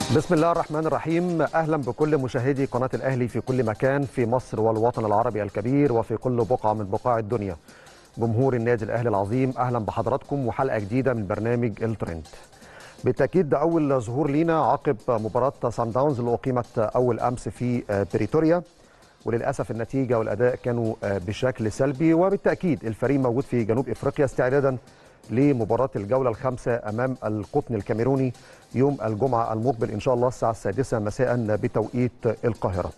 بسم الله الرحمن الرحيم اهلا بكل مشاهدي قناه الاهلي في كل مكان في مصر والوطن العربي الكبير وفي كل بقعه من بقاع الدنيا جمهور النادي الاهلي العظيم اهلا بحضراتكم وحلقه جديده من برنامج الترند بالتاكيد ده اول ظهور لينا عقب مباراه سان داونز اللي اقيمت اول امس في بريتوريا وللاسف النتيجه والاداء كانوا بشكل سلبي وبالتاكيد الفريق موجود في جنوب افريقيا استعدادا لمباراه الجوله الخامسه امام القطن الكاميروني يوم الجمعه المقبل ان شاء الله الساعه السادسه مساء بتوقيت القاهره.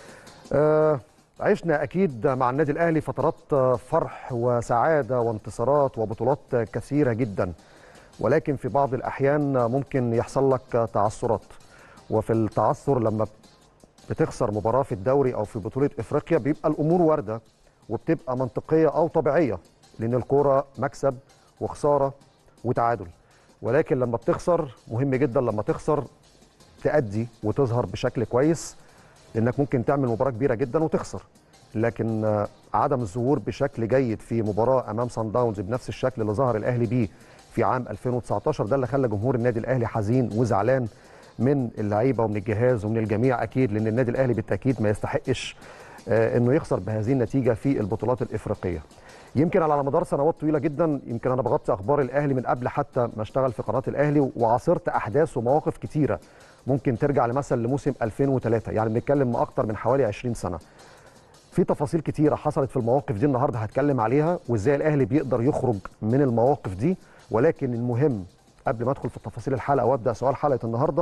آه عشنا اكيد مع النادي الاهلي فترات فرح وسعاده وانتصارات وبطولات كثيره جدا ولكن في بعض الاحيان ممكن يحصل لك تعثرات وفي التعثر لما بتخسر مباراه في الدوري او في بطوله افريقيا بيبقى الامور وارده وبتبقى منطقيه او طبيعيه لان الكوره مكسب وخساره وتعادل ولكن لما بتخسر مهم جدا لما تخسر تأدي وتظهر بشكل كويس لانك ممكن تعمل مباراه كبيره جدا وتخسر لكن عدم الظهور بشكل جيد في مباراه امام سان داونز بنفس الشكل اللي ظهر الاهلي بيه في عام 2019 ده اللي خلى جمهور النادي الاهلي حزين وزعلان من اللعيبه ومن الجهاز ومن الجميع اكيد لان النادي الاهلي بالتاكيد ما يستحقش انه يخسر بهذه النتيجه في البطولات الافريقيه. يمكن على مدار سنوات طويله جدا يمكن انا بغطي اخبار الاهلي من قبل حتى ما اشتغل في قناه الاهلي وعاصرت احداث ومواقف كتيره ممكن ترجع لمثلا لموسم 2003 يعني بنتكلم اكتر من حوالي 20 سنه. في تفاصيل كتيره حصلت في المواقف دي النهارده هتكلم عليها وازاي الاهلي بيقدر يخرج من المواقف دي ولكن المهم قبل ما ادخل في تفاصيل الحلقه وابدا سؤال حلقه النهارده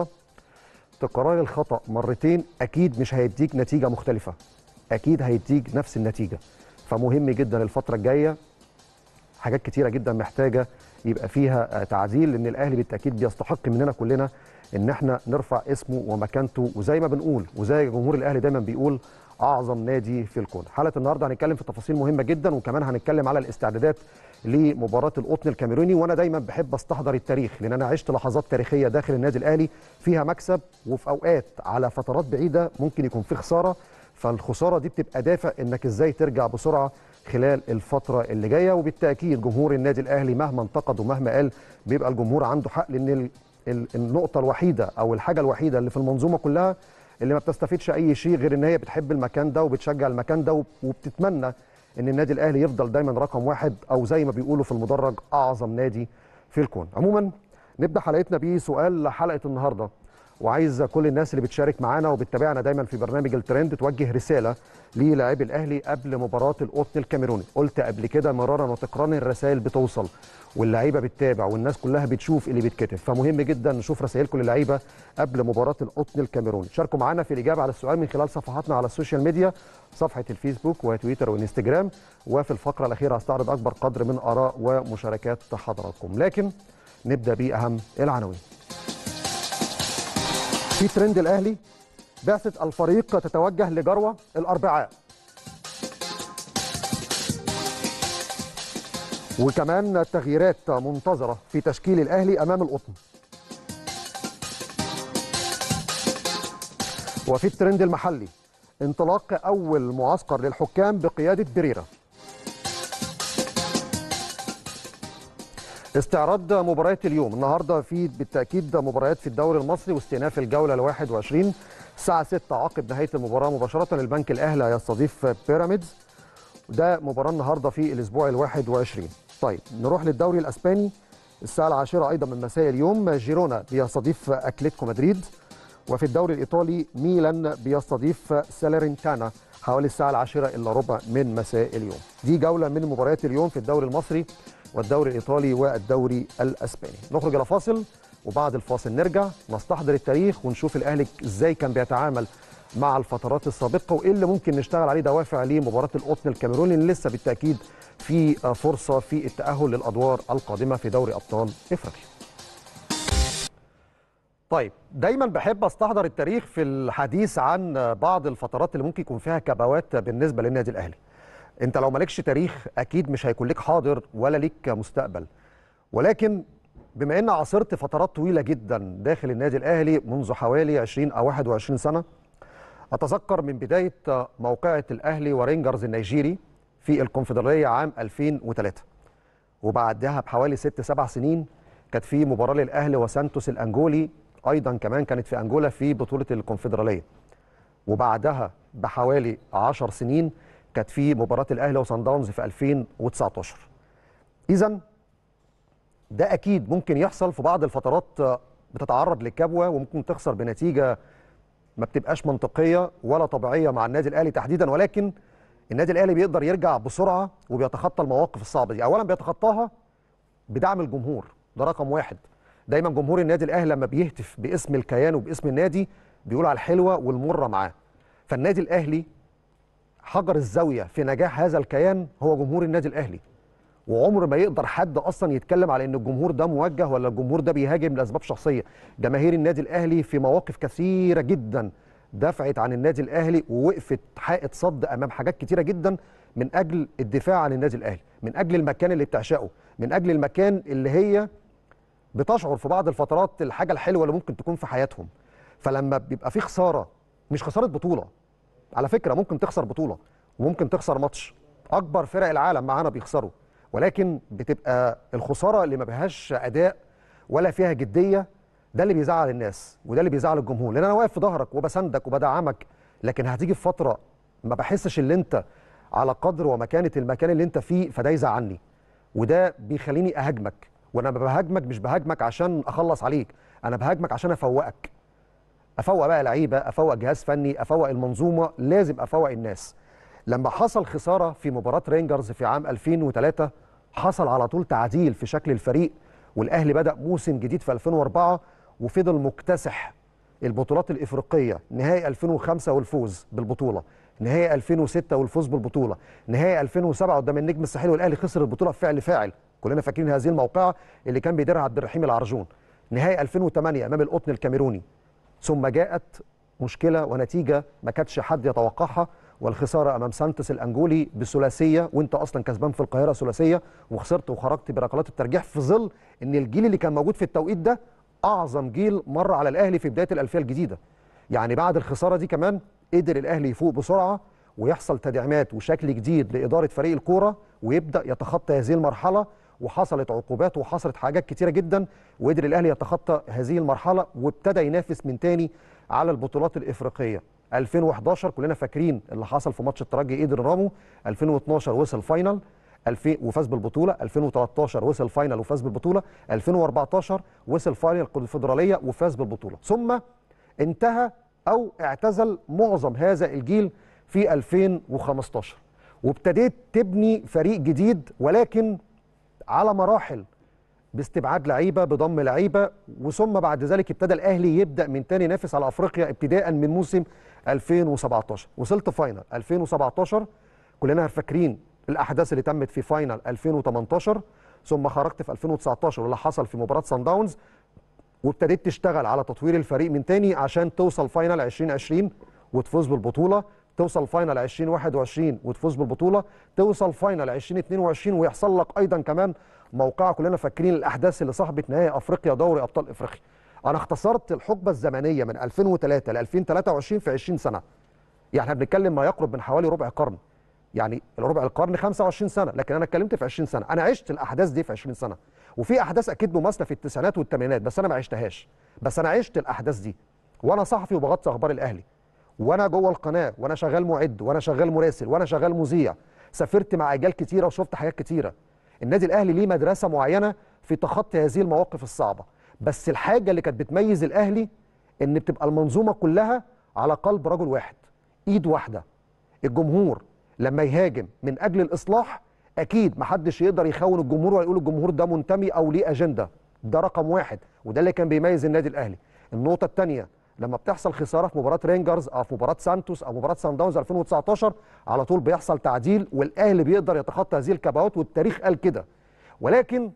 تكرار الخطا مرتين اكيد مش هيديك نتيجه مختلفه اكيد هيديك نفس النتيجه فمهم جدا الفتره الجايه حاجات كتيره جدا محتاجه يبقى فيها تعديل لان الاهلي بالتاكيد بيستحق مننا كلنا ان احنا نرفع اسمه ومكانته وزي ما بنقول وزي جمهور الاهلي دايما بيقول اعظم نادي في الكون حلقه النهارده هنتكلم في تفاصيل مهمه جدا وكمان هنتكلم على الاستعدادات لمباراه القطن الكاميروني وانا دايما بحب استحضر التاريخ لان انا عشت لحظات تاريخيه داخل النادي الاهلي فيها مكسب وفي اوقات على فترات بعيده ممكن يكون في خساره فالخساره دي بتبقى دافع انك ازاي ترجع بسرعه خلال الفتره اللي جايه وبالتاكيد جمهور النادي الاهلي مهما انتقد ومهما قال بيبقى الجمهور عنده حق لان النقطه الوحيده او الحاجه الوحيده اللي في المنظومه كلها اللي ما بتستفيدش اي شيء غير ان هي بتحب المكان ده وبتشجع المكان ده وبتتمنى ان النادي الاهلي يفضل دايما رقم واحد او زي ما بيقولوا في المدرج اعظم نادي في الكون عموما نبدا حلقتنا بسؤال حلقه النهارده وعايز كل الناس اللي بتشارك معانا وبتتابعنا دايما في برنامج الترند توجه رساله للاعبي الاهلي قبل مباراه القطن الكاميروني قلت قبل كده مرارا وتكرارا الرسائل بتوصل واللعيبه بتتابع والناس كلها بتشوف اللي بيتكتب فمهم جدا نشوف رسائلكم للعيبه قبل مباراه القطن الكاميروني شاركوا معانا في الاجابه على السؤال من خلال صفحاتنا على السوشيال ميديا صفحه الفيسبوك وتويتر وانستجرام وفي الفقره الاخيره هستعرض اكبر قدر من اراء ومشاركات حضراتكم لكن نبدا باهم العناوين في ترند الاهلي بعثه الفريق تتوجه لجروه الاربعاء وكمان تغييرات منتظره في تشكيل الاهلي امام القطن وفي الترند المحلي انطلاق اول معسكر للحكام بقياده بريرا استعراض مباريات اليوم النهارده في بالتاكيد مباريات في الدوري المصري واستئناف الجوله ال 21 الساعه 6 عقب نهايه المباراه مباشره البنك الاهلي هيستضيف بيراميدز وده مباراه النهارده في الاسبوع ال 21 طيب نروح للدوري الاسباني الساعه العاشرة ايضا من مساء اليوم جيرونا بيستضيف اتلتيكو مدريد وفي الدوري الايطالي ميلان بيستضيف ساليرنتانا حوالي الساعه العاشرة الا ربع من مساء اليوم دي جوله من مباريات اليوم في الدوري المصري والدوري الايطالي والدوري الاسباني نخرج الى فاصل وبعد الفاصل نرجع نستحضر التاريخ ونشوف الاهلي ازاي كان بيتعامل مع الفترات السابقه وايه اللي ممكن نشتغل عليه دوافع لمباراه القطن الكاميروني اللي لسه بالتاكيد في فرصه في التاهل للادوار القادمه في دوري ابطال افريقيا. طيب دايما بحب استحضر التاريخ في الحديث عن بعض الفترات اللي ممكن يكون فيها كبوات بالنسبه للنادي الاهلي. انت لو مالكش تاريخ اكيد مش هيكون لك حاضر ولا ليك مستقبل. ولكن بما ان عاصرت فترات طويله جدا داخل النادي الاهلي منذ حوالي 20 او 21 سنه اتذكر من بدايه موقعه الاهلي ورينجرز النيجيري في الكونفدراليه عام 2003 وبعدها بحوالي ست سبع سنين كانت في مباراه للاهلي وسانتوس الانجولي ايضا كمان كانت في انجولا في بطوله الكونفدراليه وبعدها بحوالي 10 سنين كانت في مباراه الاهلي وصن داونز في 2019 اذا ده اكيد ممكن يحصل في بعض الفترات آه، بتتعرض لكبوه وممكن تخسر بنتيجه ما بتبقاش منطقيه ولا طبيعيه مع النادي الاهلي تحديدا ولكن النادي الاهلي بيقدر يرجع بسرعه وبيتخطى المواقف الصعبه دي اولا بيتخطاها بدعم الجمهور ده رقم واحد دايما جمهور النادي الاهلي لما بيهتف باسم الكيان وباسم النادي بيقول على الحلوه والمره معاه فالنادي الاهلي حجر الزاويه في نجاح هذا الكيان هو جمهور النادي الاهلي وعمر ما يقدر حد اصلا يتكلم على ان الجمهور ده موجه ولا الجمهور ده بيهاجم لاسباب شخصيه جماهير النادي الاهلي في مواقف كثيره جدا دفعت عن النادي الاهلي ووقفت حائط صد امام حاجات كتيره جدا من اجل الدفاع عن النادي الاهلي من اجل المكان اللي بتعشقه من اجل المكان اللي هي بتشعر في بعض الفترات الحاجه الحلوه اللي ممكن تكون في حياتهم فلما بيبقى في خساره مش خساره بطوله على فكره ممكن تخسر بطوله وممكن تخسر ماتش اكبر فرق العالم معانا بيخسروا ولكن بتبقى الخساره اللي ما فيهاش اداء ولا فيها جديه ده اللي بيزعل الناس وده اللي بيزعل الجمهور لان انا واقف في ظهرك وبساندك وبدعمك لكن هتيجي في فتره ما بحسش ان انت على قدر ومكانه المكان اللي انت فيه فده يزعلني وده بيخليني اهاجمك وانا ما بهاجمك مش بهاجمك عشان اخلص عليك انا بهاجمك عشان افوقك افوق بقى لعيبه افوق جهاز فني افوق المنظومه لازم افوق الناس لما حصل خساره في مباراه رينجرز في عام 2003 حصل على طول تعديل في شكل الفريق والاهلي بدا موسم جديد في 2004 وفضل مكتسح البطولات الافريقيه نهائي 2005 والفوز بالبطوله نهائي 2006 والفوز بالبطوله نهائي 2007 قدام النجم الساحلي والاهلي خسر البطوله بفعل فاعل كلنا فاكرين هذه الموقعه اللي كان بيديرها عبد الرحيم العرجون نهائي 2008 امام القطن الكاميروني ثم جاءت مشكله ونتيجه ما كانتش حد يتوقعها والخساره امام سانتوس الانجولي بثلاثيه وانت اصلا كسبان في القاهره ثلاثيه وخسرت وخرجت بركلات الترجيح في ظل ان الجيل اللي كان موجود في التوقيت ده اعظم جيل مر على الاهلي في بدايه الالفيه الجديده يعني بعد الخساره دي كمان قدر الاهلي يفوق بسرعه ويحصل تدعيمات وشكل جديد لاداره فريق الكوره ويبدا يتخطى هذه المرحله وحصلت عقوبات وحصلت حاجات كتيره جدا وقدر الاهلي يتخطى هذه المرحله وابتدى ينافس من تاني على البطولات الافريقيه 2011 كلنا فاكرين اللي حصل في ماتش الترجي قدر رامو 2012 وصل فاينل 2000 وفاز بالبطوله 2013 وصل فاينل وفاز بالبطوله 2014 وصل فاينل الكونفدراليه وفاز بالبطوله ثم انتهى او اعتزل معظم هذا الجيل في 2015 وابتديت تبني فريق جديد ولكن على مراحل باستبعاد لعيبه بضم لعيبه وثم بعد ذلك ابتدى الاهلي يبدا من تاني ينافس على افريقيا ابتداء من موسم 2017 وصلت فاينل 2017 كلنا فاكرين الاحداث اللي تمت في فاينل 2018 ثم خرجت في 2019 واللي حصل في مباراه سان داونز وابتديت تشتغل على تطوير الفريق من تاني عشان توصل فاينل 2020 وتفوز بالبطوله توصل فاينل 2021 وتفوز بالبطوله توصل فاينل 2022 ويحصل لك ايضا كمان موقعه كلنا فاكرين الاحداث اللي صاحبت نهائي افريقيا دوري ابطال افريقيا انا اختصرت الحقبه الزمنيه من 2003 ل 2023 في 20 سنه يعني احنا بنتكلم ما يقرب من حوالي ربع قرن يعني ربع القرن 25 سنه لكن انا اتكلمت في 20 سنه انا عشت الاحداث دي في 20 سنه وفي احداث اكيد مماثله في التسعينات والثمانينات بس انا ما عشتهاش بس انا عشت الاحداث دي وانا صحفي وبغطي اخبار الاهلي وانا جوه القناه وانا شغال معد وانا شغال مراسل وانا شغال مذيع سافرت مع اجيال كتيره وشفت حاجات كتيره النادي الاهلي ليه مدرسه معينه في تخطي هذه المواقف الصعبه بس الحاجه اللي كانت بتميز الاهلي ان بتبقى المنظومه كلها على قلب رجل واحد ايد واحده الجمهور لما يهاجم من اجل الاصلاح اكيد محدش يقدر يخون الجمهور ولا يقول الجمهور ده منتمي او ليه اجنده ده رقم واحد وده اللي كان بيميز النادي الاهلي النقطه الثانيه لما بتحصل خساره في مباراه رينجرز او في مباراه سانتوس او مباراه سان داونز 2019 على طول بيحصل تعديل والاهلي بيقدر يتخطى هذه الكبوات والتاريخ قال كده ولكن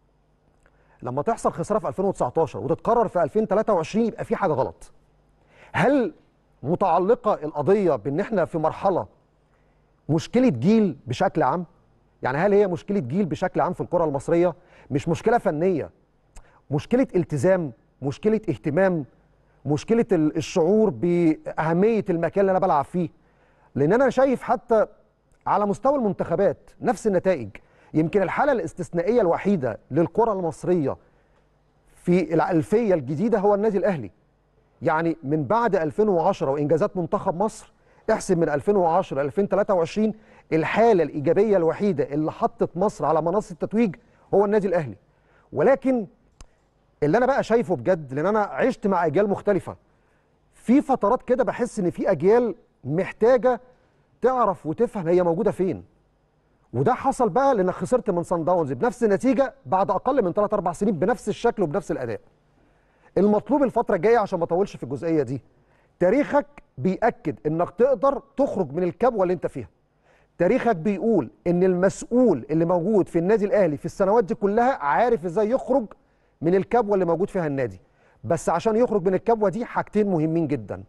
لما تحصل خساره في 2019 وتتكرر في 2023 يبقى في حاجه غلط هل متعلقه القضيه بان احنا في مرحله مشكله جيل بشكل عام يعني هل هي مشكله جيل بشكل عام في الكره المصريه مش مشكله فنيه مشكله التزام مشكله اهتمام مشكله الشعور باهميه المكان اللي انا بلعب فيه لان انا شايف حتى على مستوى المنتخبات نفس النتائج يمكن الحاله الاستثنائيه الوحيده للكره المصريه في الألفية الجديدة هو النادي الأهلي يعني من بعد 2010 وإنجازات منتخب مصر احسب من 2010 ل 2023 الحالة الإيجابية الوحيدة اللي حطت مصر على منصة التتويج هو النادي الأهلي ولكن اللي أنا بقى شايفه بجد لأن أنا عشت مع أجيال مختلفة في فترات كده بحس إن في أجيال محتاجة تعرف وتفهم هي موجودة فين وده حصل بقى لانك خسرت من صن داونز بنفس النتيجه بعد اقل من 3 4 سنين بنفس الشكل وبنفس الاداء. المطلوب الفتره الجايه عشان ما اطولش في الجزئيه دي تاريخك بيأكد انك تقدر تخرج من الكبوه اللي انت فيها. تاريخك بيقول ان المسؤول اللي موجود في النادي الاهلي في السنوات دي كلها عارف ازاي يخرج من الكبوه اللي موجود فيها النادي. بس عشان يخرج من الكبوه دي حاجتين مهمين جدا.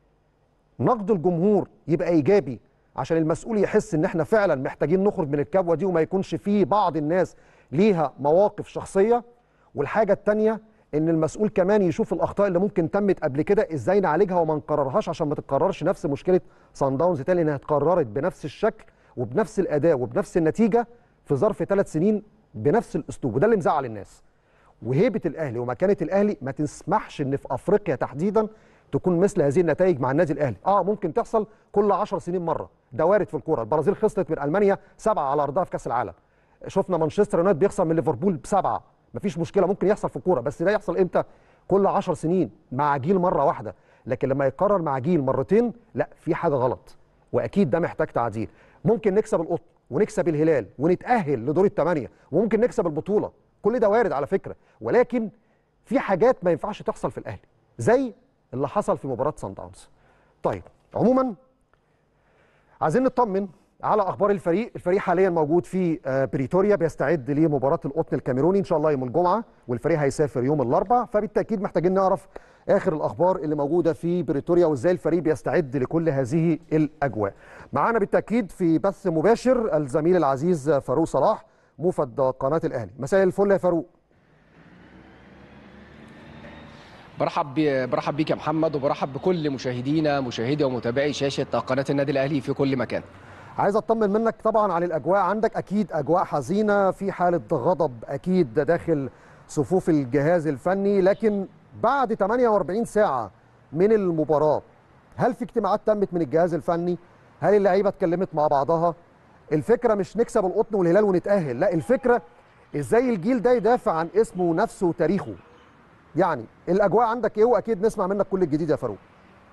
نقد الجمهور يبقى ايجابي عشان المسؤول يحس ان احنا فعلا محتاجين نخرج من الكبوه دي وما يكونش فيه بعض الناس ليها مواقف شخصيه والحاجه الثانيه ان المسؤول كمان يشوف الاخطاء اللي ممكن تمت قبل كده ازاي نعالجها وما نكررهاش عشان ما تتكررش نفس مشكله صن داونز تاني انها اتكررت بنفس الشكل وبنفس الاداء وبنفس النتيجه في ظرف ثلاث سنين بنفس الاسلوب وده اللي مزعل الناس وهيبه الاهلي ومكانه الاهلي ما تسمحش ان في افريقيا تحديدا تكون مثل هذه النتائج مع النادي الاهلي اه ممكن تحصل كل 10 سنين مره ده وارد في الكوره البرازيل خسرت من المانيا سبعه على ارضها في كاس العالم شفنا مانشستر يونايتد بيخسر من ليفربول بسبعه مفيش مشكله ممكن يحصل في الكوره بس ده يحصل امتى كل 10 سنين مع جيل مره واحده لكن لما يتكرر مع جيل مرتين لا في حاجه غلط واكيد ده محتاج تعديل ممكن نكسب القطن ونكسب الهلال ونتاهل لدور الثمانيه وممكن نكسب البطوله كل ده وارد على فكره ولكن في حاجات ما ينفعش تحصل في الاهلي زي اللي حصل في مباراه سان داونز. طيب عموما عايزين نطمن على اخبار الفريق، الفريق حاليا موجود في بريتوريا بيستعد لمباراه القطن الكاميروني ان شاء الله يوم الجمعه والفريق هيسافر يوم الاربعاء فبالتاكيد محتاجين نعرف اخر الاخبار اللي موجوده في بريتوريا وازاي الفريق بيستعد لكل هذه الاجواء. معانا بالتاكيد في بث مباشر الزميل العزيز فاروق صلاح موفد قناه الاهلي. مساء الفل يا فاروق. برحب برحب بيك يا محمد وبرحب بكل مشاهدينا مشاهدي ومتابعي شاشه قناه النادي الاهلي في كل مكان. عايز اطمن منك طبعا عن الاجواء عندك اكيد اجواء حزينه في حاله غضب اكيد داخل صفوف الجهاز الفني لكن بعد 48 ساعه من المباراه هل في اجتماعات تمت من الجهاز الفني؟ هل اللعيبه اتكلمت مع بعضها؟ الفكره مش نكسب القطن والهلال ونتاهل، لا الفكره ازاي الجيل ده يدافع عن اسمه ونفسه وتاريخه. يعني الاجواء عندك ايه واكيد نسمع منك كل الجديد يا فاروق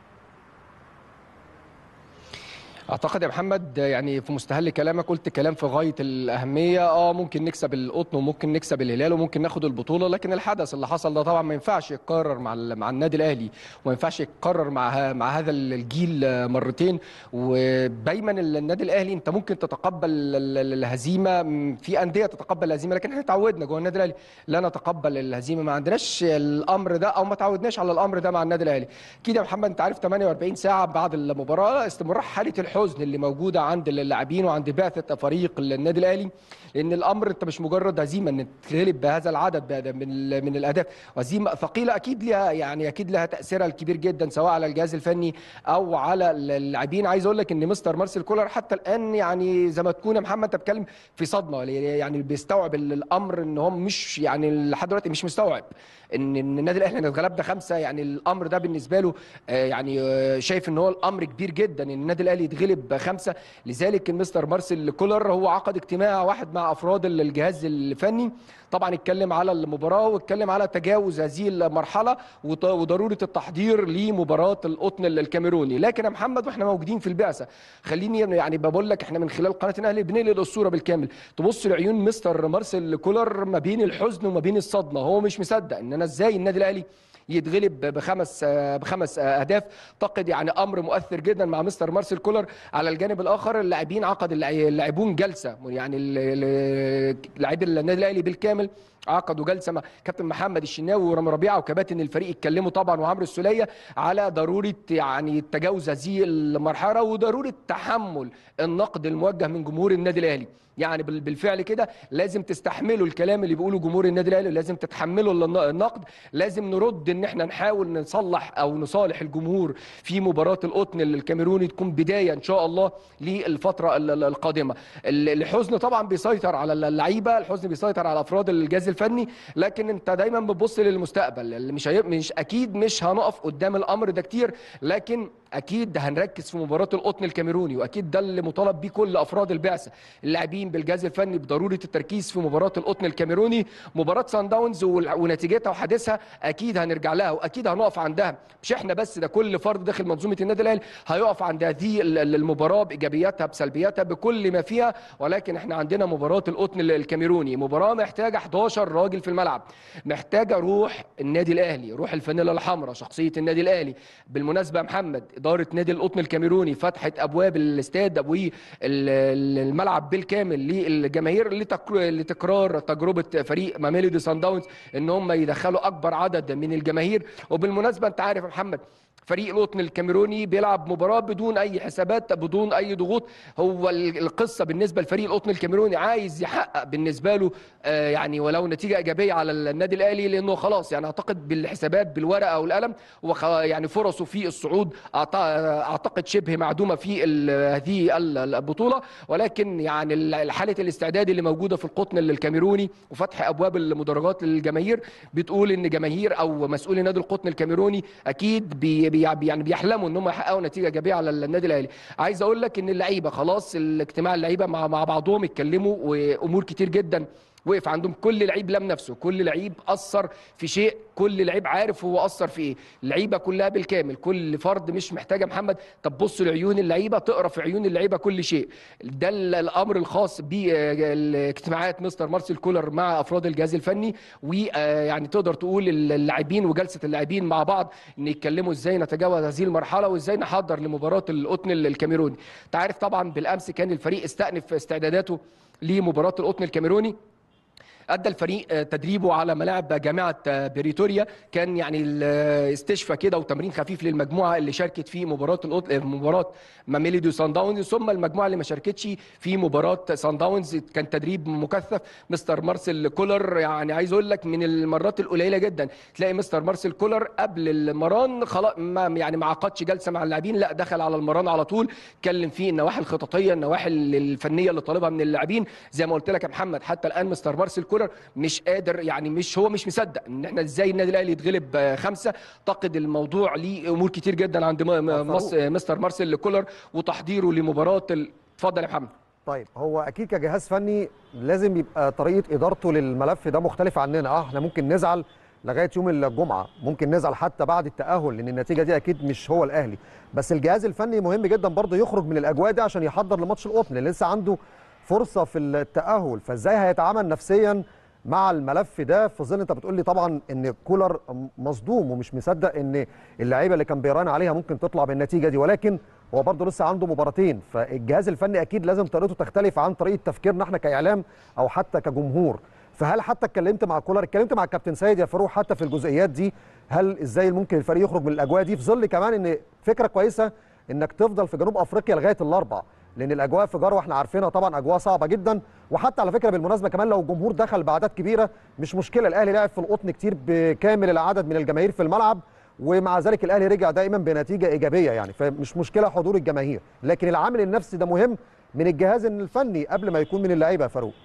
اعتقد يا محمد يعني في مستهل كلامك قلت كلام في غايه الاهميه اه ممكن نكسب القطن وممكن نكسب الهلال وممكن ناخد البطوله لكن الحدث اللي حصل ده طبعا ما ينفعش يتكرر مع مع النادي الاهلي وما ينفعش يتكرر مع مع هذا الجيل مرتين ودايما النادي الاهلي انت ممكن تتقبل الهزيمه في انديه تتقبل الهزيمه لكن احنا اتعودنا جوه النادي الاهلي لا نتقبل الهزيمه ما عندناش الامر ده او ما تعودناش على الامر ده مع النادي الاهلي كده يا محمد انت عارف 48 ساعه بعد المباراه استمرار حاله الحزن اللي موجوده عند اللاعبين وعند بعثه فريق النادي الاهلي لان الامر انت مش مجرد هزيمه ان تغلب بهذا العدد من من الاهداف هزيمه ثقيله اكيد لها يعني اكيد لها تاثيرها الكبير جدا سواء على الجهاز الفني او على اللاعبين عايز اقول لك ان مستر مارسيل كولر حتى الان يعني زي ما تكون يا محمد انت بتتكلم في صدمه يعني بيستوعب الامر ان هو مش يعني لحد دلوقتي مش مستوعب ان النادي الاهلي اتغلبنا خمسه يعني الامر ده بالنسبه له يعني شايف ان هو الامر كبير جدا ان النادي الاهلي يتغلب خمسه لذلك المستر مارسيل كولر هو عقد اجتماع واحد مع افراد الجهاز الفني طبعا اتكلم على المباراه واتكلم على تجاوز هذه المرحله وضروره التحضير لمباراه القطن الكاميروني لكن يا محمد واحنا موجودين في البعثه خليني يعني بقول لك احنا من خلال قناه الاهلي بنقلب الصوره بالكامل تبص لعيون مستر مارسيل كولر ما بين الحزن وما بين الصدمه هو مش مصدق ان انا ازاي النادي الاهلي يتغلب بخمس بخمس اهداف اعتقد يعني امر مؤثر جدا مع مستر مارسيل كولر على الجانب الاخر اللاعبين عقد اللاعبون جلسه يعني لاعبي النادي الاهلي بالكامل عقدوا جلسه مع كابتن محمد الشناوي ورامي ربيعه وكباتن الفريق اتكلموا طبعا وعمرو السوليه على ضروره يعني تجاوز هذه المرحله وضروره تحمل النقد الموجه من جمهور النادي الاهلي يعني بالفعل كده لازم تستحملوا الكلام اللي بيقوله جمهور النادي الاهلي لازم تتحملوا النقد لازم نرد ان احنا نحاول نصلح او نصالح الجمهور في مباراه القطن الكاميروني تكون بدايه ان شاء الله للفتره ال- ال- القادمه ال- الحزن طبعا بيسيطر على اللعيبه الحزن بيسيطر على افراد الجهاز الفني لكن انت دايما بتبص للمستقبل اللي مش هي... مش اكيد مش هنقف قدام الامر ده كتير لكن اكيد هنركز في مباراه القطن الكاميروني واكيد ده اللي مطالب بيه كل افراد البعثه اللاعبين بالجهاز الفني بضروره التركيز في مباراه القطن الكاميروني مباراه سان داونز وال- ونتيجتها وحدثها اكيد هنرجع لها واكيد هنقف عندها مش احنا بس ده كل فرد داخل منظومه النادي الاهلي هيقف عند هذه ال- ال- المباراه بايجابياتها بسلبياتها بكل ما فيها ولكن احنا عندنا مباراه القطن ال- الكاميروني مباراه محتاجه 11 راجل في الملعب محتاجه روح النادي الاهلي روح الفانيلا الحمراء شخصيه النادي الاهلي بالمناسبه يا محمد اداره نادي القطن الكاميروني فتحت ابواب الاستاد والملعب بالكامل للجماهير لتك- لتكرار تجربه فريق ماميلودي سان داونز ان هم يدخلوا اكبر عدد من الجماهير وبالمناسبه انت عارف يا محمد فريق القطن الكاميروني بيلعب مباراه بدون اي حسابات بدون اي ضغوط هو ال- القصه بالنسبه لفريق القطن الكاميروني عايز يحقق بالنسبه له آه، يعني ولو نتيجه ايجابيه على النادي الاهلي لانه خلاص يعني اعتقد بالحسابات بالورقه والقلم هو خ- يعني فرصه في الصعود أعت- اعتقد شبه معدومه في ال- هذه ال- البطوله ولكن يعني ال- حاله الاستعداد اللي موجوده في القطن الكاميروني وفتح ابواب المدرجات للجماهير بتقول ان جماهير او مسؤولي نادي القطن الكاميروني اكيد بي بي يعني بيحلموا ان هم يحققوا نتيجه ايجابيه على النادي الاهلي عايز اقول لك ان اللعيبه خلاص الاجتماع اللعيبه مع مع بعضهم اتكلموا وامور كتير جدا وقف عندهم كل لعيب لم نفسه كل لعيب اثر في شيء كل لعيب عارف هو اثر في ايه اللعيبه كلها بالكامل كل فرد مش محتاجه محمد طب بص لعيون اللعيبه تقرا في عيون اللعيبه كل شيء ده ال- الامر الخاص باجتماعات مستر مارسيل كولر مع افراد الجهاز الفني ويعني تقدر تقول اللاعبين وجلسه اللاعبين مع بعض ان يتكلموا ازاي نتجاوز هذه المرحله وازاي نحضر لمباراه القطن الكاميروني انت عارف طبعا بالامس كان الفريق استأنف استعداداته لمباراه القطن الكاميروني ادى الفريق آه، تدريبه على ملاعب جامعه آه، بريتوريا كان يعني الاستشفاء كده وتمرين خفيف للمجموعه اللي شاركت في مباراه القط- آه، مباراه ماميليدي وسان داونز ثم المجموعه اللي ما شاركتش في مباراه سان داونز كان تدريب مكثف مستر مارسيل كولر يعني عايز اقول لك من المرات القليله جدا تلاقي مستر مارسيل كولر قبل المران خلاص ما يعني ما عقدش جلسه مع اللاعبين لا دخل على المران على طول اتكلم فيه النواحي الخططيه النواحي الفنيه اللي طالبها من اللاعبين زي ما قلت لك يا محمد حتى الان مستر مارسيل كولر مش قادر يعني مش هو مش مصدق ان احنا ازاي النادي الاهلي يتغلب آه، خمسه اعتقد الموضوع ليه امور كتير جدا عند م- م- مص- مستر مارسيل كولر وتحضيره لمباراه ال- اتفضل يا محمد طيب هو اكيد كجهاز فني لازم يبقى طريقه ادارته للملف ده مختلفه عننا اه احنا ممكن نزعل لغايه يوم الجمعه ممكن نزعل حتى بعد التاهل لان النتيجه دي اكيد مش هو الاهلي بس الجهاز الفني مهم جدا برضه يخرج من الاجواء دي عشان يحضر لماتش القطن اللي لسه عنده فرصه في التاهل فازاي هيتعامل نفسيا مع الملف ده في ظل انت بتقول لي طبعا ان كولر مصدوم ومش مصدق ان اللعيبه اللي كان بيراهن عليها ممكن تطلع بالنتيجه دي ولكن هو برضه لسه عنده مباراتين فالجهاز الفني اكيد لازم طريقته تختلف عن طريقه تفكيرنا احنا كاعلام او حتى كجمهور فهل حتى اتكلمت مع كولر اتكلمت مع الكابتن سيد يا فاروق حتى في الجزئيات دي هل ازاي ممكن الفريق يخرج من الاجواء دي في ظل كمان ان فكره كويسه انك تفضل في جنوب افريقيا لغايه الاربع لان الاجواء في جروه احنا عارفينها طبعا اجواء صعبه جدا وحتى على فكره بالمناسبه كمان لو الجمهور دخل باعداد كبيره مش مشكله الاهلي لعب في القطن كتير بكامل العدد من الجماهير في الملعب ومع ذلك الاهلي رجع دائما بنتيجه ايجابيه يعني فمش مشكله حضور الجماهير لكن العامل النفسي ده مهم من الجهاز الفني قبل ما يكون من اللعيبه يا فاروق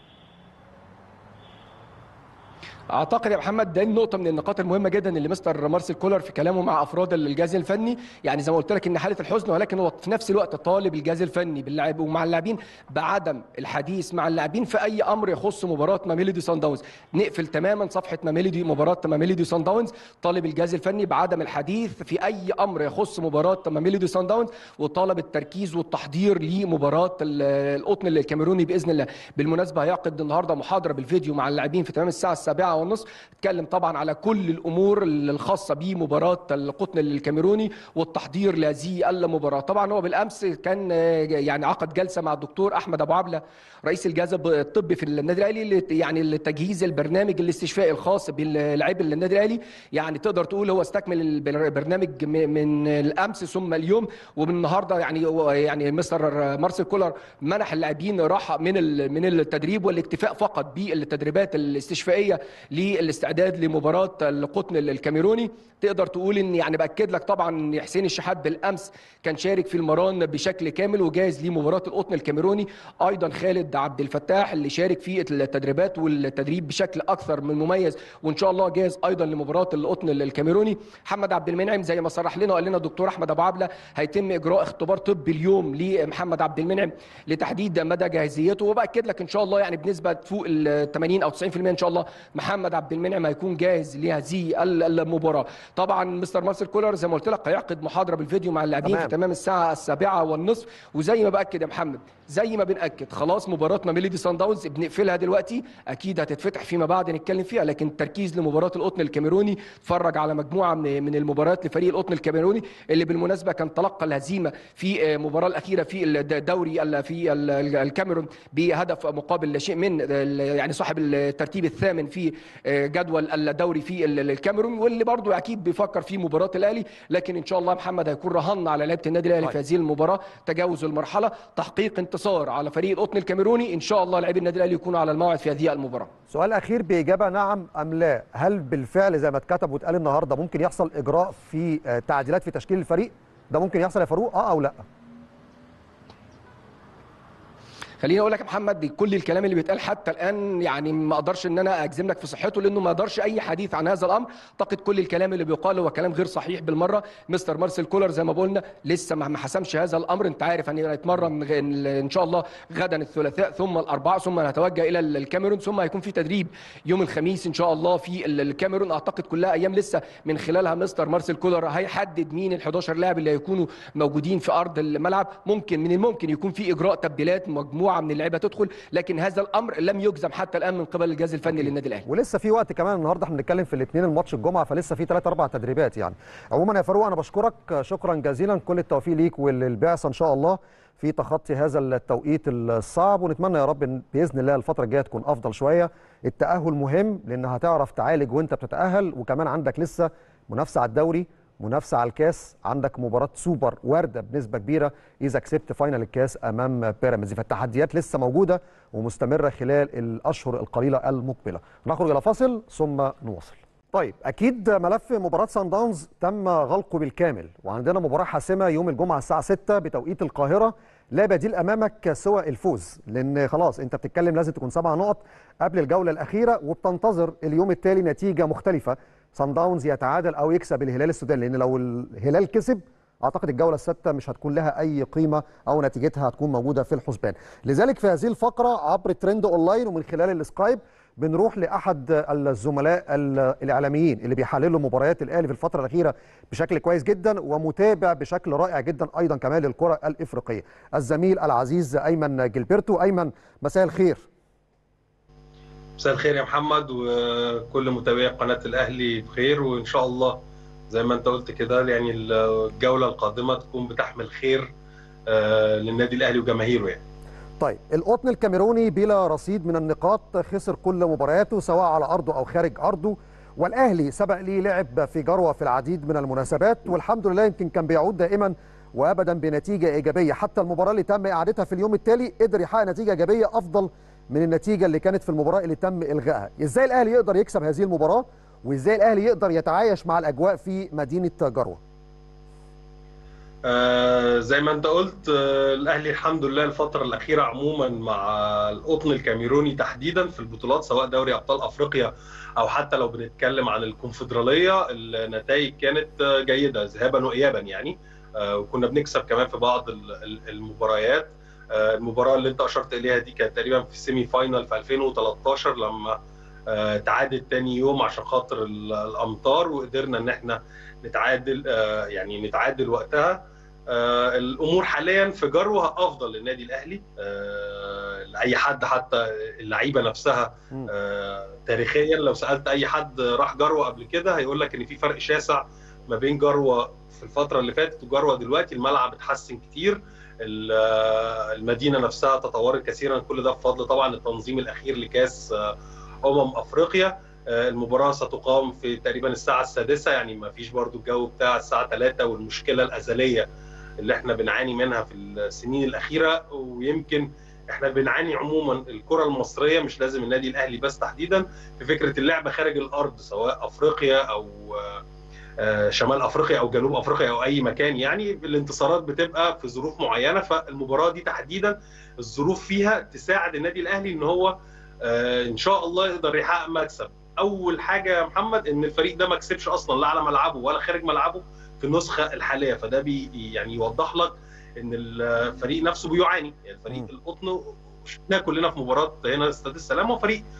اعتقد يا محمد ده النقطه من النقاط المهمه جدا اللي مستر مارسيل كولر في كلامه مع افراد الجهاز الفني يعني زي ما قلت لك ان حاله الحزن ولكن هو في نفس الوقت طالب الجهاز الفني باللاعب ومع اللاعبين بعدم الحديث مع اللاعبين في اي امر يخص مباراه ماميلودي سان داونز نقفل تماما صفحه ماميلودي مباراه ماميلودي سان داونز طالب الجهاز الفني بعدم الحديث في اي امر يخص مباراه ماميلودي سان داونز وطالب التركيز والتحضير لمباراه ال- القطن الكاميروني باذن الله بالمناسبه هيعقد النهارده محاضره بالفيديو مع اللاعبين في تمام الساعه السابعة والنصف اتكلم طبعا على كل الامور الخاصه بمباراه القطن الكاميروني والتحضير لهذه المباراه طبعا هو بالامس كان آه، يعني عقد جلسه مع الدكتور احمد ابو عبله رئيس الجهاز الطبي في النادي الاهلي لت- يعني لتجهيز البرنامج الاستشفائي الخاص باللاعبين النادي الاهلي يعني تقدر تقول هو استكمل البرنامج م- من الامس ثم اليوم ومن النهارده يعني هو- يعني مستر مارسيل كولر منح اللاعبين راحه من ال- من التدريب والاكتفاء فقط بالتدريبات الاستشفائيه للاستعداد لمباراه القطن الكاميروني تقدر تقول ان يعني باكد لك طبعا ان حسين الشحات بالامس كان شارك في المران بشكل كامل وجاهز لمباراه القطن الكاميروني ايضا خالد عبد الفتاح اللي شارك في التدريبات والتدريب بشكل اكثر من مميز وان شاء الله جاهز ايضا لمباراه القطن الكاميروني محمد عبد المنعم زي ما صرح لنا وقال لنا الدكتور احمد ابو عبله هيتم اجراء اختبار طبي اليوم لمحمد عبد المنعم لتحديد مدى جاهزيته وباكد لك ان شاء الله يعني بنسبه فوق ال 80 او 90% ان شاء الله محمد عبد المنعم هيكون جاهز لهذه المباراه طبعا مستر مارسيل كولر زي ما قلت لك هيعقد محاضره بالفيديو مع اللاعبين في تمام الساعه السابعه والنصف وزي ما باكد يا محمد زي ما بناكد خلاص مباراتنا ميليدي سان داونز بنقفلها دلوقتي اكيد هتتفتح فيما بعد نتكلم فيها لكن التركيز لمباراه القطن الكاميروني اتفرج على مجموعه من من المباريات لفريق القطن الكاميروني اللي بالمناسبه كان تلقى الهزيمه في المباراه الاخيره في الدوري في الكاميرون بهدف مقابل لا شيء من يعني صاحب الترتيب الثامن في جدول الدوري في الكاميرون واللي برضه اكيد بيفكر في مباراه الاهلي لكن ان شاء الله محمد هيكون رهنا على لعيبه النادي الاهلي في هذه المباراه تجاوز المرحله تحقيق انتصار على فريق القطن الكاميروني ان شاء الله لاعبي النادي الاهلي يكونوا على الموعد في هذه المباراه سؤال اخير باجابه نعم ام لا هل بالفعل زي ما اتكتب واتقال النهارده ممكن يحصل اجراء في تعديلات في تشكيل الفريق ده ممكن يحصل يا فاروق اه او لا خليني اقول لك يا محمد كل الكلام اللي بيتقال حتى الان يعني ما اقدرش ان انا اجزم لك في صحته لانه ما اقدرش اي حديث عن هذا الامر اعتقد كل الكلام اللي بيقال هو كلام غير صحيح بالمره مستر مارسيل كولر زي ما قلنا لسه ما حسمش هذا الامر انت عارف ان هيتمرن ان شاء الله غدا الثلاثاء ثم الاربعاء ثم هنتوجه الى الكاميرون ثم هيكون في تدريب يوم الخميس ان شاء الله في الكاميرون اعتقد كلها ايام لسه من خلالها مستر مارسيل كولر هيحدد مين ال 11 لاعب اللي هيكونوا موجودين في ارض الملعب ممكن من الممكن يكون في اجراء تبديلات مجموعه من اللعيبه تدخل لكن هذا الامر لم يجزم حتى الان من قبل الجهاز الفني للنادي الاهلي ولسه في وقت كمان النهارده احنا بنتكلم في الاثنين الماتش الجمعه فلسه في ثلاث اربع تدريبات يعني عموما يا فاروق انا بشكرك شكرا جزيلا كل التوفيق ليك وللبعثه ان شاء الله في تخطي هذا التوقيت الصعب ونتمنى يا رب باذن الله الفتره الجايه تكون افضل شويه التاهل مهم لان هتعرف تعالج وانت بتتاهل وكمان عندك لسه منافسه على الدوري منافسه على الكاس عندك مباراه سوبر وارده بنسبه كبيره اذا كسبت فاينل الكاس امام بيراميدز فالتحديات لسه موجوده ومستمره خلال الاشهر القليله المقبله نخرج الى فاصل ثم نواصل طيب اكيد ملف مباراه سان داونز تم غلقه بالكامل وعندنا مباراه حاسمه يوم الجمعه الساعه 6 بتوقيت القاهره لا بديل امامك سوى الفوز لان خلاص انت بتتكلم لازم تكون سبع نقط قبل الجوله الاخيره وبتنتظر اليوم التالي نتيجه مختلفه سان داونز يتعادل او يكسب الهلال السوداني لان لو الهلال كسب اعتقد الجوله السادسه مش هتكون لها اي قيمه او نتيجتها هتكون موجوده في الحسبان لذلك في هذه الفقره عبر ترند اونلاين ومن خلال السكايب بنروح لاحد الزملاء الاعلاميين اللي بيحللوا مباريات الاهلي في الفتره الاخيره بشكل كويس جدا ومتابع بشكل رائع جدا ايضا كمان للكره الافريقيه الزميل العزيز ايمن جilberto ايمن مساء الخير مساء الخير يا محمد وكل متابعي قناه الاهلي بخير وان شاء الله زي ما انت قلت كده يعني الجوله القادمه تكون بتحمل خير للنادي الاهلي وجماهيره يعني طيب القطن الكاميروني بلا رصيد من النقاط خسر كل مبارياته سواء على ارضه او خارج ارضه والاهلي سبق ليه لعب في جروه في العديد من المناسبات والحمد لله يمكن كان بيعود دائما وابدا بنتيجه ايجابيه حتى المباراه اللي تم اعادتها في اليوم التالي قدر يحقق نتيجه ايجابيه افضل من النتيجه اللي كانت في المباراه اللي تم الغائها ازاي الاهلي يقدر يكسب هذه المباراه وازاي الاهلي يقدر يتعايش مع الاجواء في مدينه جروه آه زي ما انت قلت آه الاهلي الحمد لله الفتره الاخيره عموما مع القطن الكاميروني تحديدا في البطولات سواء دوري ابطال افريقيا او حتى لو بنتكلم عن الكونفدراليه النتائج كانت جيده ذهابا وايابا يعني آه وكنا بنكسب كمان في بعض المباريات المباراه اللي انت اشرت اليها دي كانت تقريبا في السيمي فاينال في 2013 لما تعادل تاني يوم عشان خاطر الامطار وقدرنا ان احنا نتعادل يعني نتعادل وقتها الامور حاليا في جروه افضل للنادي الاهلي لاي حد حتى اللعيبه نفسها تاريخيا لو سالت اي حد راح جروه قبل كده هيقول لك ان في فرق شاسع ما بين جروه في الفتره اللي فاتت وجروه دلوقتي الملعب اتحسن كتير المدينه نفسها تطورت كثيرا كل ده بفضل طبعا التنظيم الاخير لكاس امم افريقيا المباراه ستقام في تقريبا الساعه السادسه يعني ما فيش برضو الجو بتاع الساعه 3 والمشكله الازليه اللي احنا بنعاني منها في السنين الاخيره ويمكن احنا بنعاني عموما الكره المصريه مش لازم النادي الاهلي بس تحديدا في فكره اللعب خارج الارض سواء افريقيا او شمال افريقيا او جنوب افريقيا او اي مكان يعني الانتصارات بتبقى في ظروف معينه فالمباراه دي تحديدا الظروف فيها تساعد النادي الاهلي ان هو ان شاء الله يقدر يحقق مكسب اول حاجه يا محمد ان الفريق ده ما كسبش اصلا لا على ملعبه ولا خارج ملعبه في النسخه الحاليه فده بي يعني يوضح لك ان الفريق نفسه بيعاني يعني الفريق القطن شفناه كلنا في مباراه هنا استاد السلام هو فريق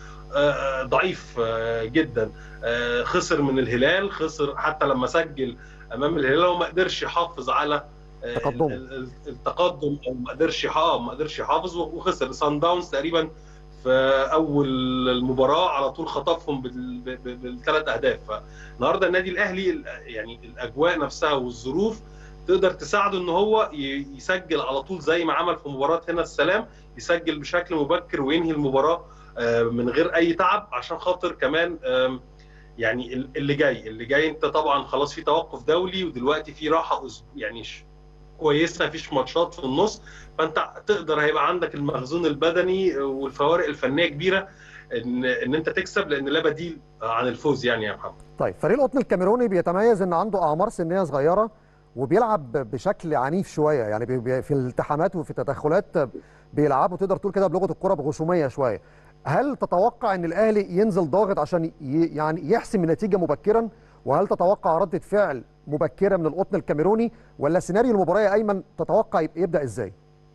ضعيف جدا خسر من الهلال خسر حتى لما سجل امام الهلال وما قدرش يحافظ على تقدم التقدم او ما قدرش ما قدرش يحافظ وخسر سان داونز تقريبا في اول المباراه على طول خطفهم بالثلاث اهداف فالنهارده النادي الاهلي يعني الاجواء نفسها والظروف تقدر تساعده ان هو يسجل على طول زي ما عمل في مباراه هنا السلام يسجل بشكل مبكر وينهي المباراه من غير اي تعب عشان خاطر كمان يعني اللي جاي اللي جاي انت طبعا خلاص في توقف دولي ودلوقتي في راحه يعني كويسه مفيش ماتشات في النص فانت تقدر هيبقى عندك المخزون البدني والفوارق الفنيه كبيره ان ان انت تكسب لان لا بديل عن الفوز يعني يا محمد. طيب فريق القطن الكاميروني بيتميز ان عنده اعمار سنيه صغيره وبيلعب بشكل عنيف شويه يعني في الالتحامات وفي التدخلات بيلعبوا تقدر تقول كده بلغه الكره بغشوميه شويه. هل تتوقع ان الاهلي ينزل ضاغط عشان يعني يحسم النتيجه مبكرا وهل تتوقع ردة فعل مبكرة من القطن الكاميروني ولا سيناريو المباراة يا أيمن تتوقع يبدأ إزاي؟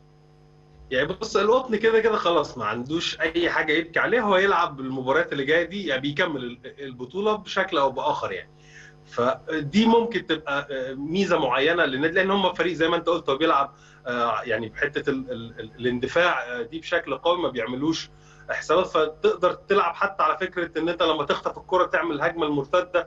يعني بص القطن كده كده خلاص ما عندوش أي حاجة يبكي عليها هو يلعب المباريات اللي جاية دي يعني بيكمل البطولة بشكل أو بآخر يعني فدي ممكن تبقى ميزة معينة للنادي لأن هم فريق زي ما أنت قلت هو بيلعب يعني بحتة الاندفاع دي بشكل قوي ما بيعملوش حسابات فتقدر تلعب حتى على فكره ان انت لما تخطف الكره تعمل الهجمه المرتده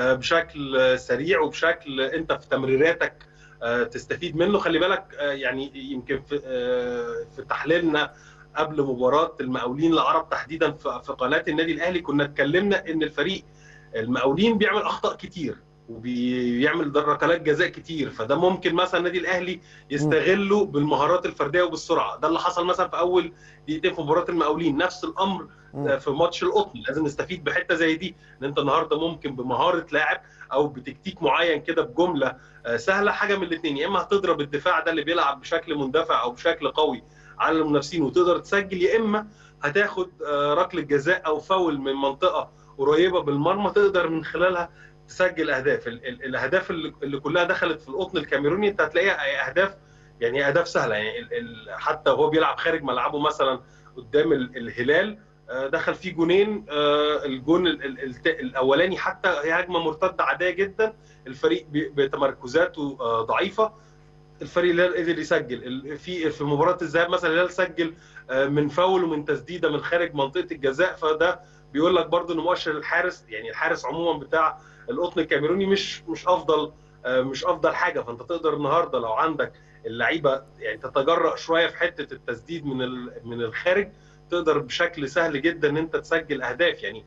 بشكل سريع وبشكل انت في تمريراتك تستفيد منه خلي بالك يعني يمكن في في تحليلنا قبل مباراه المقاولين العرب تحديدا في قناه النادي الاهلي كنا اتكلمنا ان الفريق المقاولين بيعمل اخطاء كتير وبيعمل ركلات جزاء كتير فده ممكن مثلا النادي الاهلي يستغله بالمهارات الفرديه وبالسرعه ده اللي حصل مثلا في اول دقيقتين في مباراه المقاولين نفس الامر في ماتش القطن لازم نستفيد بحته زي دي ان انت النهارده ممكن بمهاره لاعب او بتكتيك معين كده بجمله سهله حاجه من الاثنين يا اما هتضرب الدفاع ده اللي بيلعب بشكل مندفع او بشكل قوي على المنافسين وتقدر تسجل يا اما هتاخد ركله جزاء او فاول من منطقه قريبه بالمرمى تقدر من خلالها تسجل اهداف الاهداف اللي كلها دخلت في القطن الكاميروني انت هتلاقيها اهداف يعني اهداف سهله يعني حتى وهو بيلعب خارج ملعبه مثلا قدام الهلال دخل فيه جونين الجون الاولاني حتى هي هجمه مرتده عاديه جدا الفريق بتمركزاته ضعيفه الفريق الهلال قدر يسجل في في مباراه الذهاب مثلا الهلال سجل من فاول ومن تسديده من خارج منطقه الجزاء فده بيقول لك برضه ان مؤشر الحارس يعني الحارس عموما بتاع القطن الكاميروني مش مش افضل مش افضل حاجه فانت تقدر النهارده لو عندك اللعيبه يعني تتجرأ شويه في حته التسديد من من الخارج تقدر بشكل سهل جدا ان انت تسجل اهداف يعني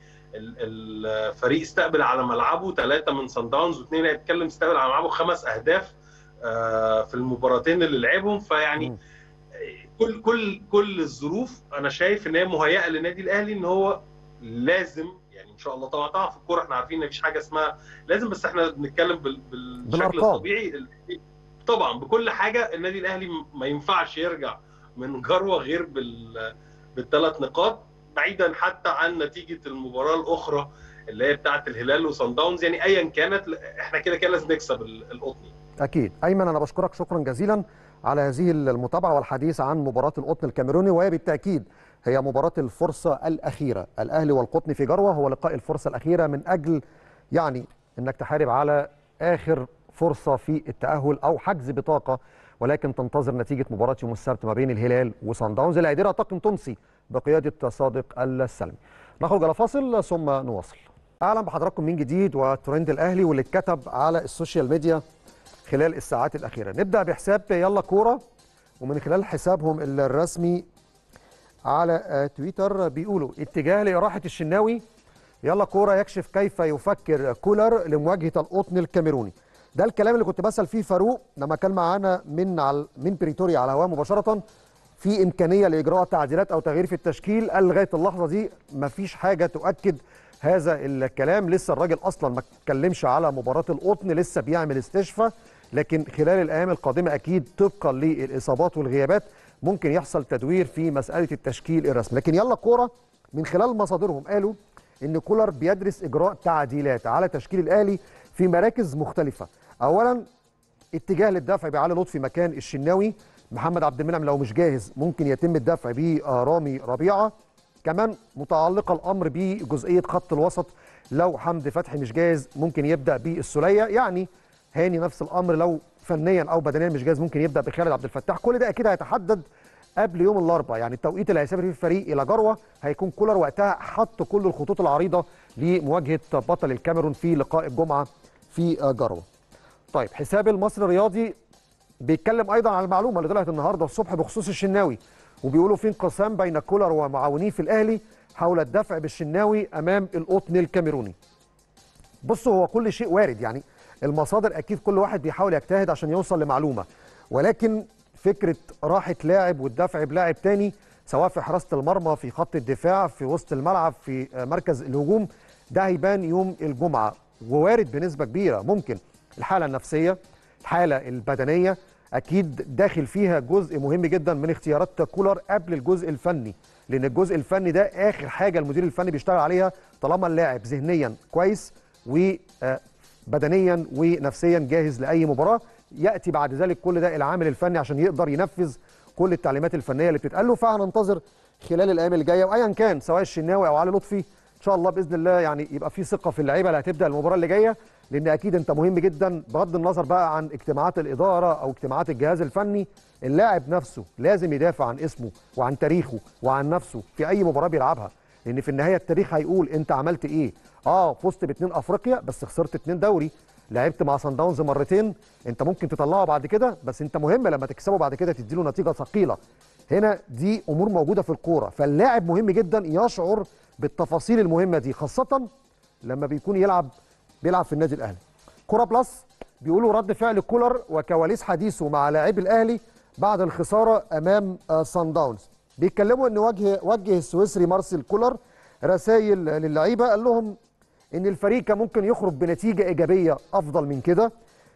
الفريق استقبل على ملعبه ثلاثه من سان داونز واثنين هيتكلم استقبل على ملعبه خمس اهداف في المباراتين اللي لعبهم فيعني كل كل كل الظروف انا شايف ان هي مهيئه للنادي الاهلي ان هو لازم يعني ان شاء الله طبعا طبعا في الكوره احنا عارفين ان مفيش حاجه اسمها لازم بس احنا بنتكلم بالشكل الطبيعي طبعا بكل حاجه النادي الاهلي ما ينفعش يرجع من جروه غير بال بالثلاث نقاط بعيدا حتى عن نتيجه المباراه الاخرى اللي هي بتاعه الهلال وصن داونز يعني ايا كانت احنا كده كده لازم نكسب القطني اكيد ايمن انا بشكرك شكرا جزيلا على هذه المتابعه والحديث عن مباراه القطن الكاميروني وهي بالتاكيد هي مباراه الفرصه الاخيره الاهلي والقطن في جروه هو لقاء الفرصه الاخيره من اجل يعني انك تحارب على اخر فرصه في التاهل او حجز بطاقه ولكن تنتظر نتيجه مباراه يوم السبت ما بين الهلال وصن داونز اللي هيديرها طاقم تونسي بقياده صادق السلمي. نخرج على فاصل ثم نواصل. اهلا بحضراتكم من جديد وترند الاهلي واللي اتكتب على السوشيال ميديا خلال الساعات الاخيره. نبدا بحساب يلا كوره ومن خلال حسابهم الرسمي على تويتر بيقولوا اتجاه لاراحه الشناوي يلا كوره يكشف كيف يفكر كولر لمواجهه القطن الكاميروني. ده الكلام اللي كنت بسال فيه فاروق لما كان معانا من على من بريتوريا على هواه مباشره في امكانيه لاجراء تعديلات او تغيير في التشكيل قال لغايه اللحظه دي مفيش حاجه تؤكد هذا الكلام لسه الراجل اصلا ما اتكلمش على مباراه القطن لسه بيعمل استشفاء لكن خلال الايام القادمه اكيد طبقا للاصابات والغيابات ممكن يحصل تدوير في مساله التشكيل الرسمي لكن يلا كوره من خلال مصادرهم قالوا ان كولر بيدرس اجراء تعديلات على تشكيل الاهلي في مراكز مختلفه اولا اتجاه للدفع بعلي لطفي مكان الشناوي محمد عبد المنعم لو مش جاهز ممكن يتم الدفع برامي ربيعه كمان متعلقه الامر بجزئيه خط الوسط لو حمدي فتحي مش جاهز ممكن يبدا بالسوليه يعني هاني نفس الامر لو فنيا او بدنيا مش جاهز ممكن يبدا بخالد عبد الفتاح كل ده اكيد هيتحدد قبل يوم الاربعاء يعني التوقيت اللي هيسافر فيه الفريق الى جروه هيكون كولر وقتها حط كل الخطوط العريضه لمواجهه بطل الكاميرون في لقاء الجمعه في جروه. طيب حساب المصري الرياضي بيتكلم ايضا على المعلومه اللي طلعت النهارده الصبح بخصوص الشناوي وبيقولوا في انقسام بين كولر ومعاونيه في الاهلي حول الدفع بالشناوي امام القطن الكاميروني. بصوا هو كل شيء وارد يعني المصادر اكيد كل واحد بيحاول يجتهد عشان يوصل لمعلومه ولكن فكره راحه لاعب والدفع بلاعب تاني سواء في حراسه المرمى في خط الدفاع في وسط الملعب في مركز الهجوم ده هيبان يوم الجمعه ووارد بنسبه كبيره ممكن الحاله النفسيه الحاله البدنيه اكيد داخل فيها جزء مهم جدا من اختيارات كولر قبل الجزء الفني لان الجزء الفني ده اخر حاجه المدير الفني بيشتغل عليها طالما اللاعب ذهنيا كويس وبدنيا ونفسيا جاهز لاي مباراه ياتي بعد ذلك كل ده العامل الفني عشان يقدر ينفذ كل التعليمات الفنيه اللي بتتقال له فهننتظر خلال الايام اللي جايه وايا كان سواء الشناوي او علي لطفي ان شاء الله باذن الله يعني يبقى في ثقه في اللعيبه اللي هتبدا المباراه اللي جايه لان اكيد انت مهم جدا بغض النظر بقى عن اجتماعات الاداره او اجتماعات الجهاز الفني اللاعب نفسه لازم يدافع عن اسمه وعن تاريخه وعن نفسه في اي مباراه بيلعبها لان في النهايه التاريخ هيقول انت عملت ايه اه فزت باثنين افريقيا بس خسرت اثنين دوري لعبت مع سان داونز مرتين انت ممكن تطلعه بعد كده بس انت مهم لما تكسبه بعد كده تديله نتيجه ثقيله هنا دي امور موجوده في الكوره فاللاعب مهم جدا يشعر بالتفاصيل المهمه دي خاصه لما بيكون يلعب بيلعب في النادي الاهلي كوره بلس بيقولوا رد فعل كولر وكواليس حديثه مع لاعبي الاهلي بعد الخساره امام سان داونز بيتكلموا ان وجه وجه السويسري مارسيل كولر رسائل للعيبه قال لهم ان الفريق كان ممكن يخرج بنتيجه ايجابيه افضل من كده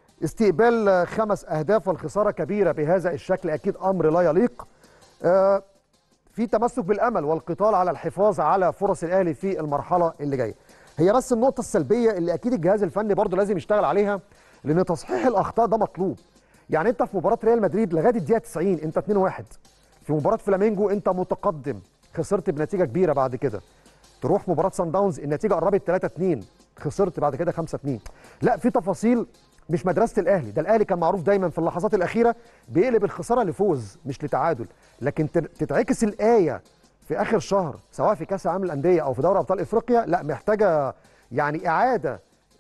استقبال خمس اهداف والخساره كبيره بهذا الشكل اكيد امر لا يليق آه في تمسك بالامل والقتال على الحفاظ على فرص الاهلي في المرحله اللي جايه هي بس النقطه السلبيه اللي اكيد الجهاز الفني برضه لازم يشتغل عليها لان تصحيح الاخطاء ده مطلوب يعني انت في مباراه ريال مدريد لغايه الدقيقه 90 انت 2-1 في مباراه فلامينجو انت متقدم خسرت بنتيجه كبيره بعد كده تروح مباراه سان داونز النتيجه قربت 3 2 خسرت بعد كده 5 2 لا في تفاصيل مش مدرسه الاهلي ده الاهلي كان معروف دايما في اللحظات الاخيره بيقلب الخساره لفوز مش لتعادل لكن تتعكس الايه في اخر شهر سواء في كاس العالم للانديه او في دوري ابطال افريقيا لا محتاجه يعني اعاده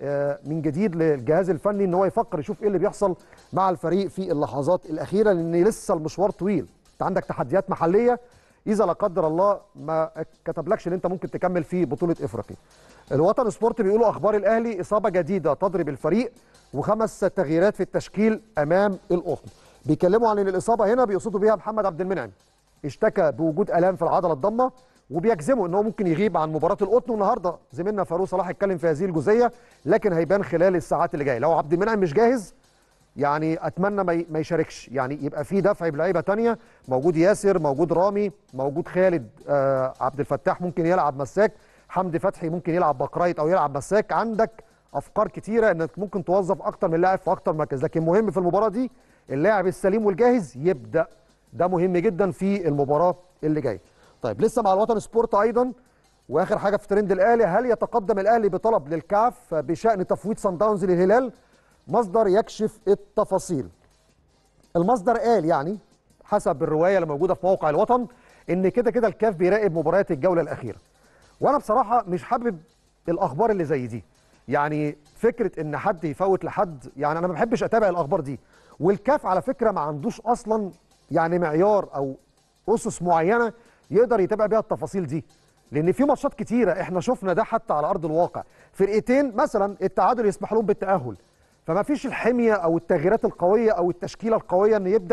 من جديد للجهاز الفني ان هو يفكر يشوف ايه اللي بيحصل مع الفريق في اللحظات الاخيره لان لسه المشوار طويل انت عندك تحديات محليه اذا لا قدر الله ما كتبلكش ان انت ممكن تكمل في بطوله افريقيا. الوطن سبورت بيقولوا اخبار الاهلي اصابه جديده تضرب الفريق وخمس تغييرات في التشكيل امام القطن. بيتكلموا عن ان الاصابه هنا بيقصدوا بيها محمد عبد المنعم. اشتكى بوجود الام في العضله الضمه وبيجزموا ان هو ممكن يغيب عن مباراه القطن والنهارده زميلنا فاروق صلاح اتكلم في هذه الجزئيه لكن هيبان خلال الساعات اللي جايه لو عبد المنعم مش جاهز يعني اتمنى ما يشاركش يعني يبقى في دفع بلعيبه ثانيه موجود ياسر موجود رامي موجود خالد آه عبد الفتاح ممكن يلعب مساك حمدي فتحي ممكن يلعب بقرايت او يلعب مساك عندك افكار كتيره انك ممكن توظف اكتر من لاعب في اكتر مركز لكن مهم في المباراه دي اللاعب السليم والجاهز يبدا ده مهم جدا في المباراه اللي جايه طيب لسه مع الوطن سبورت ايضا واخر حاجه في ترند الاهلي هل يتقدم الاهلي بطلب للكاف بشان تفويض سان داونز للهلال مصدر يكشف التفاصيل المصدر قال يعني حسب الروايه اللي موجوده في موقع الوطن ان كده كده الكاف بيراقب مباريات الجوله الاخيره وانا بصراحه مش حابب الاخبار اللي زي دي يعني فكره ان حد يفوت لحد يعني انا ما بحبش اتابع الاخبار دي والكاف على فكره ما عندوش اصلا يعني معيار او اسس معينه يقدر يتابع بيها التفاصيل دي لان في ماتشات كتيره احنا شفنا ده حتى على ارض الواقع فرقتين مثلا التعادل يسمح لهم بالتاهل فما فيش الحميه او التغييرات القويه او التشكيله القويه ان يبدا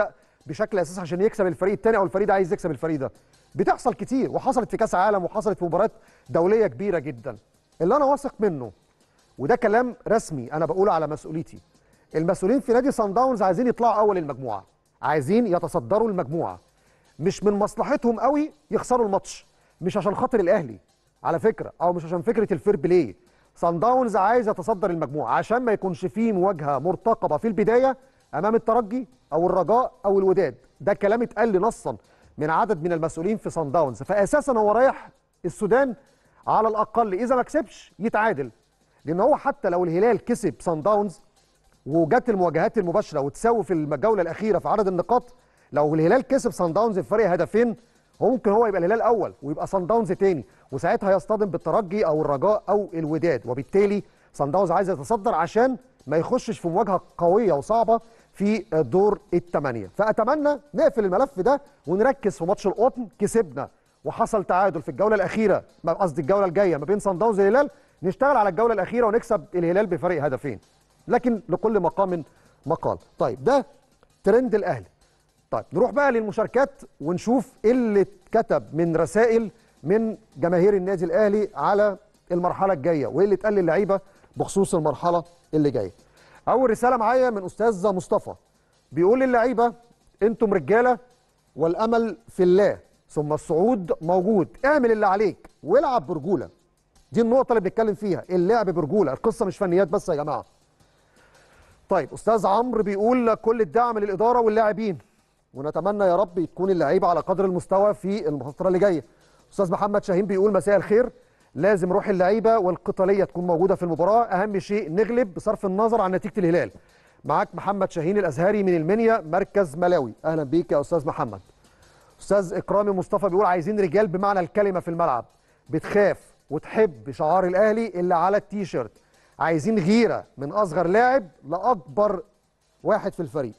بشكل اساسي عشان يكسب الفريق الثاني او الفريق ده عايز يكسب الفريق ده بتحصل كتير وحصلت في كاس عالم وحصلت في مباريات دوليه كبيره جدا اللي انا واثق منه وده كلام رسمي انا بقوله على مسؤوليتي المسؤولين في نادي سان داونز عايزين يطلعوا اول المجموعه عايزين يتصدروا المجموعه مش من مصلحتهم قوي يخسروا الماتش مش عشان خاطر الاهلي على فكره او مش عشان فكره الفير بلاي سان داونز عايز يتصدر المجموعه عشان ما يكونش فيه مواجهه مرتقبه في البدايه امام الترجي او الرجاء او الوداد ده كلام اتقال نصا من عدد من المسؤولين في سان داونز فاساسا هو رايح السودان على الاقل اذا ما كسبش يتعادل لان هو حتى لو الهلال كسب سان داونز وجت المواجهات المباشره وتساوي في الجوله الاخيره في عدد النقاط لو الهلال كسب سان داونز بفرق هدفين هو ممكن هو يبقى الهلال اول ويبقى سان داونز تاني وساعتها يصطدم بالترجي او الرجاء او الوداد وبالتالي سان داونز عايز يتصدر عشان ما يخشش في مواجهه قويه وصعبه في دور الثمانيه فاتمنى نقفل الملف ده ونركز في ماتش القطن كسبنا وحصل تعادل في الجوله الاخيره قصدي الجوله الجايه ما بين سان داونز والهلال نشتغل على الجوله الاخيره ونكسب الهلال بفرق هدفين لكن لكل مقام مقال طيب ده ترند الاهلي طيب نروح بقى للمشاركات ونشوف ايه اللي اتكتب من رسائل من جماهير النادي الاهلي على المرحله الجايه وايه اللي اتقال للعيبه بخصوص المرحله اللي جايه اول رساله معايا من استاذ مصطفى بيقول للعيبه انتم رجاله والامل في الله ثم الصعود موجود اعمل اللي عليك والعب برجوله دي النقطه اللي بنتكلم فيها اللعب برجوله القصه مش فنيات بس يا جماعه طيب استاذ عمرو بيقول كل الدعم للاداره واللاعبين ونتمنى يا رب تكون اللعيبه على قدر المستوى في الفتره اللي جايه استاذ محمد شاهين بيقول مساء الخير لازم روح اللعيبه والقتاليه تكون موجوده في المباراه اهم شيء نغلب بصرف النظر عن نتيجه الهلال معاك محمد شاهين الازهري من المنيا مركز ملاوي اهلا بيك يا استاذ محمد استاذ اكرامي مصطفى بيقول عايزين رجال بمعنى الكلمه في الملعب بتخاف وتحب شعار الاهلي اللي على التيشيرت عايزين غيره من اصغر لاعب لاكبر واحد في الفريق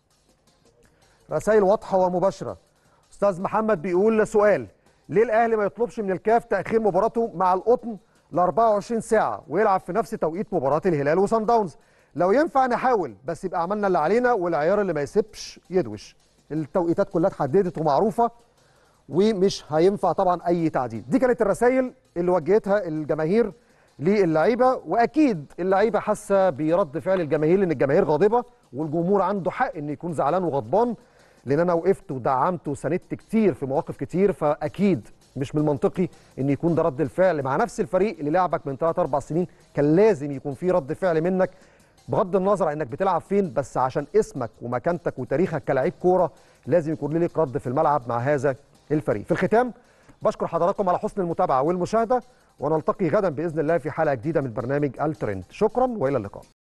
رسائل واضحه ومباشره استاذ محمد بيقول سؤال ليه الاهلي ما يطلبش من الكاف تاخير مباراته مع القطن ل 24 ساعه ويلعب في نفس توقيت مباراه الهلال وصن داونز لو ينفع نحاول بس يبقى عملنا اللي علينا والعيار اللي ما يسيبش يدوش التوقيتات كلها اتحددت ومعروفه ومش هينفع طبعا اي تعديل دي كانت الرسائل اللي وجهتها الجماهير للعيبه واكيد اللعيبه حاسه برد فعل الجماهير لان الجماهير غاضبه والجمهور عنده حق ان يكون زعلان وغضبان لان انا وقفت ودعمت وساندت كتير في مواقف كتير فاكيد مش من المنطقي ان يكون ده رد الفعل مع نفس الفريق اللي لعبك من 3 4 سنين كان لازم يكون في رد فعل منك بغض النظر عن انك بتلعب فين بس عشان اسمك ومكانتك وتاريخك كلاعب كوره لازم يكون لك رد في الملعب مع هذا الفريق في الختام بشكر حضراتكم على حسن المتابعه والمشاهده ونلتقي غدا باذن الله في حلقه جديده من برنامج الترند شكرا والى اللقاء